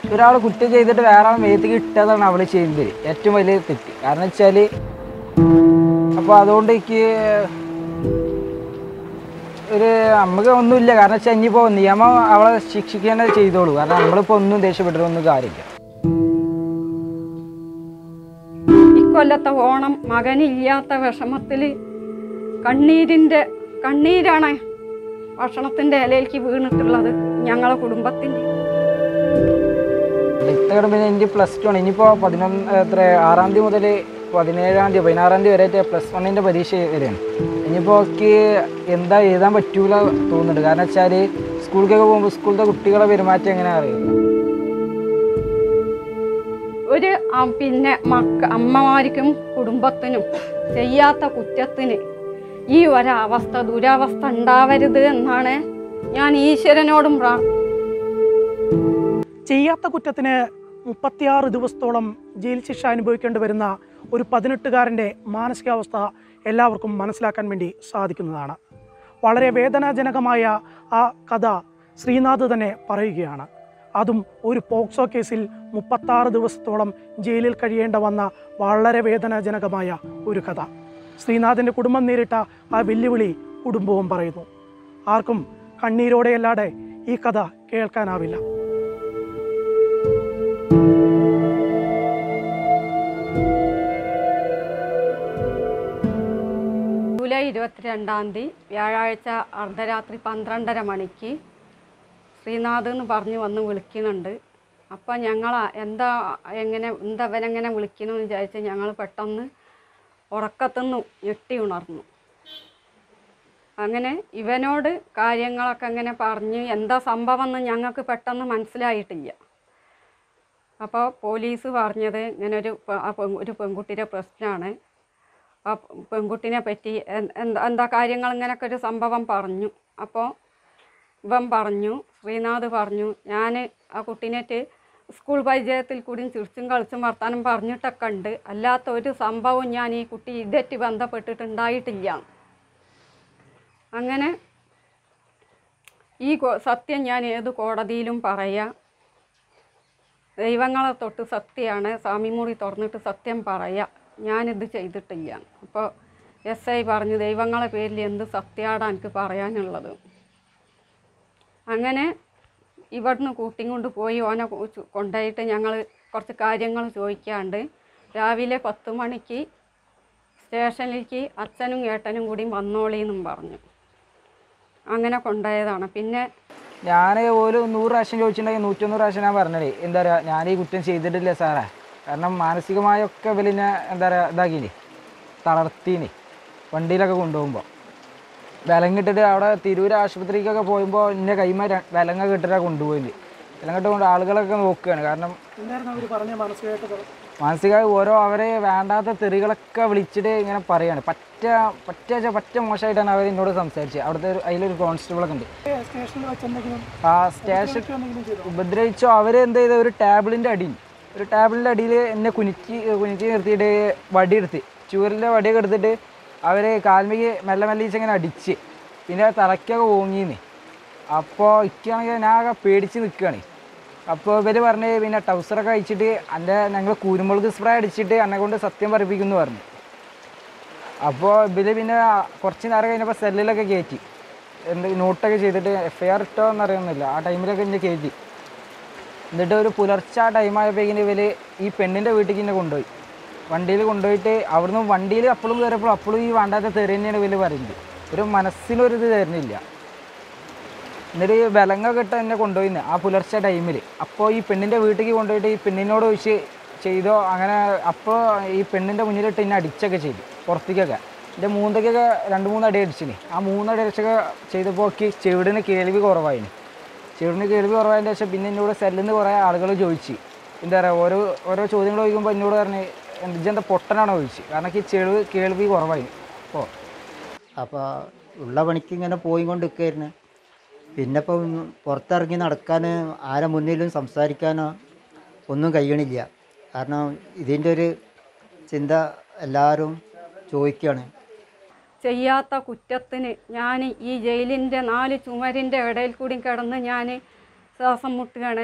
ഒരാൾ കുറ്റം ചെയ്തിട്ട് വേറെ ആൾ മേത്തേക്ക് ഇട്ടതാണ് അവൾ ചെയ്യുന്നത് ഏറ്റവും വലിയ തെറ്റ് കാരണം വെച്ചാൽ അപ്പോൾ അതുകൊണ്ട് എനിക്ക് ഒരു നമുക്ക് ഒന്നുമില്ല കാരണം വെച്ചാൽ ഇനിയിപ്പോൾ നിയമം അവളെ ശിക്ഷിക്കാൻ ചെയ്തോളൂ കാരണം നമ്മളിപ്പോൾ ഒന്നും ദേഷ്യപ്പെട്ടിട്ടൊന്നും കാര്യമില്ല ഇക്കൊല്ലത്തെ ഓണം മകനില്ലാത്ത വിഷമത്തിൽ കണ്ണീരിൻ്റെ കണ്ണീരാണ് ഭക്ഷണത്തിൻ്റെ ഇലയിലേക്ക് വീണിട്ടുള്ളത് ഞങ്ങളെ കുടുംബത്തിൻ്റെ ഇത്തവണ പിന്നെ എനിക്ക് പ്ലസ് ടു ആണ് ഇനിയിപ്പോൾ പതിനൊന്ന് എത്ര ആറാം തീയതി മുതൽ പതിനേഴാം തീയതി പതിനാറാം തീയതി വരെ പ്ലസ് വണ്ണിൻ്റെ പരീക്ഷ വരെയാണ് ഇനിയിപ്പോൾ എനിക്ക് എന്താ എഴുതാൻ പറ്റൂല തോന്നുന്നുണ്ട് കാരണം വെച്ചാൽ സ്കൂളിലേക്കൊക്കെ പോകുമ്പോൾ സ്കൂളിലത്തെ കുട്ടികളെ പെരുമാറ്റം എങ്ങനെയാ അറിയില്ല ഒരു ആ, പിന്നെ മക്ക അമ്മമാർക്കും കുടുംബത്തിനും ചെയ്യാത്ത കുറ്റത്തിന് ഈ ഒരവസ്ഥ ദുരവസ്ഥ ഉണ്ടാവരുത് എന്നാണ് ഞാൻ ഈശ്വരനോടും പ്രാർത്ഥന ചെയ്യാത്ത കുറ്റത്തിന് മുപ്പത്തിയാറ് ദിവസത്തോളം ജയിൽ ശിക്ഷ അനുഭവിക്കേണ്ടി വരുന്ന ഒരു പതിനെട്ടുകാരൻ്റെ മാനസികാവസ്ഥ എല്ലാവർക്കും മനസ്സിലാക്കാൻ വേണ്ടി സാധിക്കുന്നതാണ് വളരെ വേദനാജനകമായ ആ കഥ ശ്രീനാഥ് തന്നെ പറയുകയാണ് അതും ഒരു പോക്സോ കേസിൽ മുപ്പത്താറ് ദിവസത്തോളം ജയിലിൽ കഴിയേണ്ട വന്ന വളരെ വേദനാജനകമായ ഒരു കഥ ശ്രീനാഥിൻ്റെ കുടുംബം നേരിട്ട ആ വെല്ലുവിളി കുടുംബവും പറയുന്നു ആർക്കും കണ്ണീരോടെയല്ലാതെ ഈ കഥ കേൾക്കാനാവില്ല ജൂലൈ ഇരുപത്തിരണ്ടാം തീയതി വ്യാഴാഴ്ച അർദ്ധരാത്രി പന്ത്രണ്ടര മണിക്ക് ശ്രീനാഥ് എന്ന് പറഞ്ഞ് വന്ന് വിളിക്കുന്നുണ്ട് അപ്പം ഞങ്ങൾ എന്താ എങ്ങനെ എന്താ അവനെങ്ങനെ വിളിക്കണമെന്ന് വിചാരിച്ച് ഞങ്ങൾ പെട്ടെന്ന് ഉറക്കത്തുനിന്ന് ഞെട്ടി ഉണർന്നു അങ്ങനെ ഇവനോട് കാര്യങ്ങളൊക്കെ അങ്ങനെ പറഞ്ഞ് എന്താ സംഭവം എന്ന് ഞങ്ങൾക്ക് പെട്ടെന്ന് മനസ്സിലായിട്ടില്ല അപ്പോൾ പോലീസ് പറഞ്ഞത് ഇങ്ങനെ ഒരു പെ- ആ പെൺ- ഒരു പെൺകുട്ടിയുടെ പ്രശ്നമാണ് ആ പെൺകുട്ടിനെ പറ്റി എൻ- എന്താ എന്താ കാര്യങ്ങൾ ഇങ്ങനെയൊക്കെ ഒരു സംഭവം പറഞ്ഞു അപ്പോൾ ഇവൻ പറഞ്ഞു ശ്രീനാഥ് പറഞ്ഞു ഞാൻ ആ കുട്ടീനേറ്റ് സ്കൂൾ പരിചയത്തിൽ കൂടിയും ചിരിച്ചും കളിച്ചും വർത്താനം പറഞ്ഞിട്ടൊക്കെ ഉണ്ട് അല്ലാത്ത ഒരു സംഭവവും ഞാൻ ഈ കുട്ടി ഇതേറ്റ് ബന്ധപ്പെട്ടിട്ടുണ്ടായിട്ടില്ല അങ്ങനെ ഈ കോ- സത്യം ഞാൻ ഏത് കോടതിയിലും പറയാം ദൈവങ്ങളെ തൊട്ട് സത്യമാണ് സ്വാമിമുറി തുറന്നിട്ട് സത്യം പറയാം ഞാനിത് ചെയ്തിട്ടില്ല അപ്പോൾ എസ് ഐ പറഞ്ഞു ദൈവങ്ങളെ പേരിൽ എന്ത് സത്യമാണ് എനിക്ക് പറയാനുള്ളത് അങ്ങനെ ഇവിടുന്ന് കൂട്ടിയും കൊണ്ട് പോയി ഓനെ കൊ- ചു- കൊണ്ടുപോയിട്ട് ഞങ്ങൾ കുറച്ച് കാര്യങ്ങൾ ചോദിക്കാണ്ട് രാവിലെ പത്ത് മണിക്ക് സ്റ്റേഷനിലേക്ക് അച്ഛനും ഏട്ടനും കൂടി വന്നോളിയെന്നും പറഞ്ഞു അങ്ങനെ കൊണ്ടുപോയതാണ് പിന്നെ ഞാൻ ഒരു നൂറ് പ്രാവശ്യം ചോദിച്ചിട്ടുണ്ടെങ്കിൽ നൂറ്റൊന്ന് പ്രാവശ്യം ഞാൻ പറഞ്ഞത് എന്താ പറയുക ഞാൻ ഈ കുറ്റം ചെയ്തിട്ടില്ല സാറേ കാരണം മാനസികമായൊക്കെ ഇവലിനെ എന്താ പറയുക ഇതാക്കീനി തളർത്തീനി വണ്ടിയിലൊക്കെ കൊണ്ടുപോകുമ്പോൾ വിലം കിട്ടിട്ട് അവിടെ തിരൂർ ആശുപത്രിക്കൊക്കെ പോകുമ്പോൾ എൻ്റെ കൈമ വിലങ്ങ കിട്ടിട്ടാണ് കൊണ്ടുപോയില്ല വിലം കിട്ട് കൊണ്ട് ആളുകളൊക്കെ നോക്കുകയാണ് കാരണം എന്തായിരുന്നു അവർ പറഞ്ഞ മാനസികമായിട്ട് മാനസികമായി ഓരോ അവരെ വേണ്ടാത്ത തെറികളൊക്കെ വിളിച്ചിട്ട് ഇങ്ങനെ പറയാണ് പറ്റ പറ്റ പറ്റ മോശമായിട്ടാണ് അവർ എന്നോട് സംസാരിച്ചത് അവിടുത്തെ ഒരു അതിലൊരു കോൺസ്റ്റബിളൊക്കെ ഉണ്ട് സ്റ്റേഷനിൽ വെച്ച് എന്തെങ്കിലും ആ സ്റ്റേഷൻ എന്തെങ്കിലും ചെയ്തോ ഉപദ്രവിച്ചോ അവർ എന്ത് ചെയ്ത ഒരു ടേബിളിൻ്റെ അടിയിൽ ഒരു ടേബിളിൻ്റെ അടിയിൽ എന്നെ കുനിച്ച് കുനിച്ച് നിർത്തിയിട്ട് വടി എടുത്ത് ചൂരലിൻ്റെ വടിയൊക്കെ എടുത്തിട്ട് അവർ കാൽമിക്ക് മെല്ലെ മെല്ലെ ഇങ്ങനെ അടിച്ച് പിന്നെ തലയ്ക്കൊക്കെ ഓങ്ങിന്ന് അപ്പോൾ ഇക്കാണെങ്കിൽ ഞാൻ ആകെ പേടിച്ച് നിൽക്കുകയാണ് അപ്പോൾ ഇവർ പറഞ്ഞ് പിന്നെ ടൗസറൊക്കെ അയച്ചിട്ട് എൻ്റെ ഞങ്ങൾ കുരുമുളക് സ്പ്രേ അടിച്ചിട്ട് എന്നെ കൊണ്ട് സത്യം പറയിപ്പിക്കുമെന്ന് പറഞ്ഞു അപ്പോൾ ഇവര് പിന്നെ കുറച്ച് നേരം കഴിഞ്ഞപ്പോൾ സെല്ലിലൊക്കെ കയറ്റി എന്ത് നോട്ടൊക്കെ ചെയ്തിട്ട് എഫ് ഐ ആർ ഇട്ടോ എന്നറിയുന്നില്ല ആ ടൈമിലൊക്കെ എന്നെ കയറ്റി എന്നിട്ട് ഒരു പുലർച്ചെ ആ ടൈമായപ്പോഴേക്കിന് ഇവര് ഈ പെണ്ണിൻ്റെ വീട്ടിലേക്ക് എന്നെ കൊണ്ടുപോയി വണ്ടിയിൽ കൊണ്ടുപോയിട്ട് അവിടുന്ന് വണ്ടിയിൽ അപ്പോഴും കയറിയപ്പോൾ അപ്പോഴും ഈ വേണ്ടാത്ത തെറി തന്നെയാണ് ഇവര് പറയുന്നത് ഒരു മനസ്സിനൊരു ഇത് തരുന്നില്ല എന്നിട്ട് ഈ വിലങ്ങൊക്കെ ഇട്ട് എന്നെ കൊണ്ടുപോയിന്ന് ആ പുലർച്ചെ ടൈമിൽ അപ്പോൾ ഈ പെണ്ണിൻ്റെ വീട്ടിലേക്ക് കൊണ്ടുപോയിട്ട് ഈ പെണ്ണിനോട് ചോദിച്ച് ചെയ്തോ അങ്ങനെ അപ്പോൾ ഈ പെണ്ണിൻ്റെ മുന്നിലിട്ട് എന്നെ അടിച്ചൊക്കെ ചെയ്തു പുറത്തേക്കൊക്കെ എൻ്റെ മൂന്നൊക്കെ രണ്ട് മൂന്ന് അടി അടിച്ചിന് ആ മൂന്നടി അടിച്ചൊക്കെ ചെയ്തപ്പോൾ ഒക്കെ ചെവിടിന് കേൾവി കുറവായിന് ചെവിടിന് കേൾവി കുറവായതിൻ്റെ ശേഷം പിന്നെ എന്നോട് സെല്ലിൽ നിന്ന് കുറേ ആളുകൾ ചോദിച്ചു എന്താ പറയുക ഓരോ ഓരോ ചോദ്യങ്ങൾ ചോദിക്കുമ്പോൾ എന്നോട് പറഞ്ഞ് ഇജെന്താ പൊട്ടനാണോ ചോദിച്ചു കാരണം എനിക്ക് ചെവി കേൾവി കുറവായി അപ്പോൾ അപ്പോൾ ഉള്ള പണിക്ക് ഇങ്ങനെ പോയി കൊണ്ട് നിൽക്കായിരുന്നു പിന്നെ ഇപ്പം പുറത്തിറങ്ങി നടക്കാൻ ആരെ മുന്നിലും സംസാരിക്കാനോ ഒന്നും കഴിയണില്ല കാരണം ഇതിൻ്റെ ഒരു ചിന്ത എല്ലാവരും ചോദിക്കുകയാണ് ചെയ്യാത്ത കുറ്റത്തിന് ഞാൻ ഈ ജയിലിൻ്റെ നാല് ചുമരിൻ്റെ ഇടയിൽ കൂടി കിടന്ന് ഞാൻ ശ്വാസം മുട്ടുകയാണ്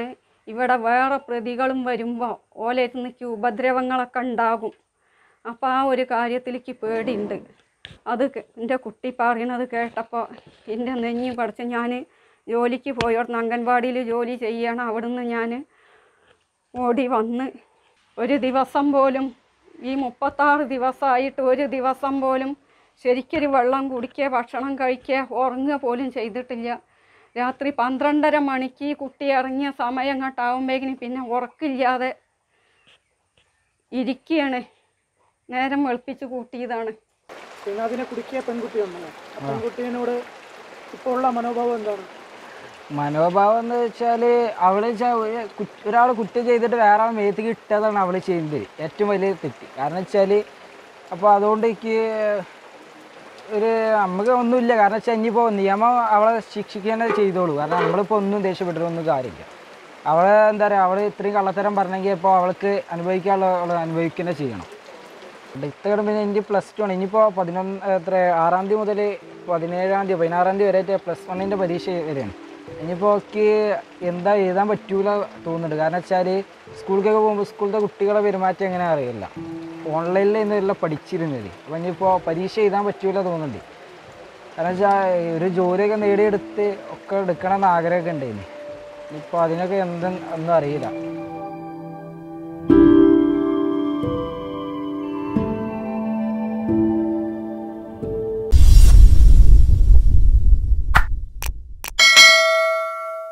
ഇവിടെ വേറെ പ്രതികളും വരുമ്പോൾ ഓലേത്തുനിക്ക് ഉപദ്രവങ്ങളൊക്കെ ഉണ്ടാകും അപ്പോൾ ആ ഒരു കാര്യത്തിലേക്ക് പേടിയുണ്ട് അത് കേ- എൻ്റെ കുട്ടി പറയണത് കേട്ടപ്പോൾ എൻ്റെ നെഞ്ഞി പഠിച്ച് ഞാൻ ജോലിക്ക് പോയോർന്ന് അംഗൻവാടിയിൽ ജോലി ചെയ്യണം അവിടുന്ന് ഞാൻ ഓടി വന്ന് ഒരു ദിവസം പോലും ഈ മുപ്പത്താറ് ദിവസമായിട്ട് ഒരു ദിവസം പോലും ശരിക്കൊരു വെള്ളം കുടിക്കുക ഭക്ഷണം കഴിക്കുക ഉറങ്ങുക പോലും ചെയ്തിട്ടില്ല രാത്രി പന്ത്രണ്ടര മണിക്ക് ഈ കുട്ടി ഇറങ്ങിയ സമയം അങ്ങോട്ടാവുമ്പോഴേക്കിന് പിന്നെ ഉറക്കില്ലാതെ ഇരിക്കുകയാണ് നേരം വെളുപ്പിച്ച് കൂട്ടിയതാണ് പിന്നെ അതിനെ കുടുക്കിയ പെൺകുട്ടി ഉണ്ടല്ലോ ആ പെൺകുട്ടീനോട് ഇപ്പോൾ ഉള്ള മനോഭാവം എന്താണ് മനോഭാവം എന്ന് വെച്ചാൽ അവള് ഒരാൾ കുറ്റം ചെയ്തിട്ട് വേറെ ആൾ മേത്തേക്ക് ഇട്ടതാണ് അവള് ചെയ്യുന്നത് ഏറ്റവും വലിയ തെറ്റ് കാരണം വെച്ചാൽ അപ്പോൾ അതുകൊണ്ട് എനിക്ക് ഒരു നമുക്ക് ഒന്നുമില്ല കാരണം വെച്ചാൽ ഇനിയിപ്പോൾ നിയമം അവളെ ശിക്ഷിക്കാൻ ചെയ്തോളൂ കാരണം നമ്മളിപ്പോൾ ഒന്നും ദേഷ്യപ്പെട്ടിട്ടൊന്നും കാര്യമില്ല അവളെ എന്താ പറയുക അവൾ ഇത്രയും കള്ളത്തരം പറഞ്ഞെങ്കിൽ ഇപ്പോൾ അവൾക്ക് അനുഭവിക്കാനുള്ള അവൾ അനുഭവിക്കുക ചെയ്യണം ഇത്തവണ പിന്നെ എനിക്ക് പ്ലസ് ടു ആണ് ഇനിയിപ്പോൾ പതിനൊന്ന് എത്ര ആറാം തീയതി മുതൽ പതിനേഴാം തീയതി പതിനാറാം തീയതി വരെ പ്ലസ് വണ്ണിൻ്റെ പരീക്ഷ വരെയാണ് ഇനിയിപ്പോൾ എനിക്ക് എന്താ എഴുതാൻ പറ്റൂല തോന്നുന്നുണ്ട് കാരണം വെച്ചാൽ സ്കൂളിലേക്കൊക്കെ പോകുമ്പോൾ സ്കൂളിലത്തെ കുട്ടികളെ പെരുമാറ്റം എങ്ങനെ അറിയില്ല ഓൺലൈനിൽ നിന്നെല്ലാം പഠിച്ചിരുന്നത് അപ്പോൾ ഇനിയിപ്പോൾ പരീക്ഷ എഴുതാൻ പറ്റൂല തോന്നുന്നുണ്ട് കാരണം വെച്ചാൽ ഒരു ജോലിയൊക്കെ നേടിയെടുത്ത് ഒക്കെ എടുക്കണം എന്ന് ആഗ്രഹമൊക്കെ ഉണ്ടായിരുന്നു ഇപ്പോൾ അതിനൊക്കെ എന്തെന്ന് ഒന്നും അറിയില്ല